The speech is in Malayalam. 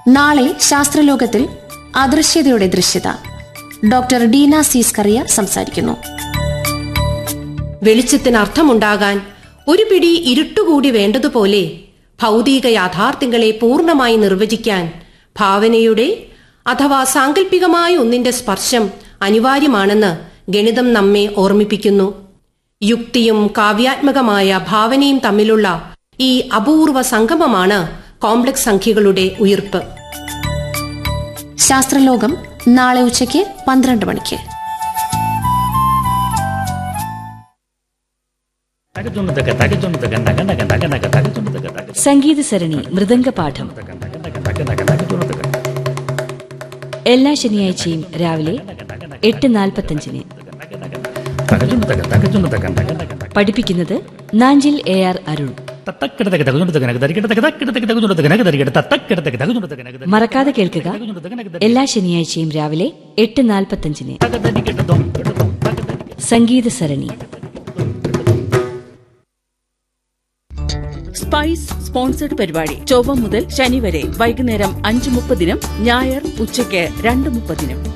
നാളെ ശാസ്ത്രലോകത്തിൽ അദൃശ്യതയുടെ ദൃശ്യത ഡോക്ടർ ഡീന സീസ്കറിയ സംസാരിക്കുന്നു വെളിച്ചത്തിന് അർത്ഥമുണ്ടാകാൻ ഒരു പിടി ഇരുട്ടുകൂടി വേണ്ടതുപോലെ ഭൗതിക യാഥാർത്ഥ്യങ്ങളെ പൂർണ്ണമായി നിർവചിക്കാൻ ഭാവനയുടെ അഥവാ സാങ്കല്പികമായ ഒന്നിന്റെ സ്പർശം അനിവാര്യമാണെന്ന് ഗണിതം നമ്മെ ഓർമ്മിപ്പിക്കുന്നു യുക്തിയും കാവ്യാത്മകമായ ഭാവനയും തമ്മിലുള്ള ഈ അപൂർവ സംഗമമാണ് കോംപ്ലക്സ് സംഖ്യകളുടെ ഉയിർപ്പ് ശാസ്ത്രലോകം നാളെ ഉച്ചയ്ക്ക് പന്ത്രണ്ട് മണിക്ക് സംഗീത സരണി മൃദംഗപാഠം എല്ലാ ശനിയാഴ്ചയും രാവിലെ എട്ട് നാൽപ്പത്തഞ്ചിന് പഠിപ്പിക്കുന്നത് നാഞ്ചിൽ എ ആർ അരുൺ മറക്കാതെ കേൾക്കുക എല്ലാ ശനിയാഴ്ചയും രാവിലെ എട്ട് നാൽപ്പത്തഞ്ചിന് സംഗീത സരണി സ്പൈസ് സ്പോൺസർഡ് പരിപാടി ചൊവ്വ മുതൽ ശനി വരെ വൈകുന്നേരം അഞ്ച് മുപ്പതിനും ഞായർ ഉച്ചയ്ക്ക് രണ്ട് മുപ്പതിനും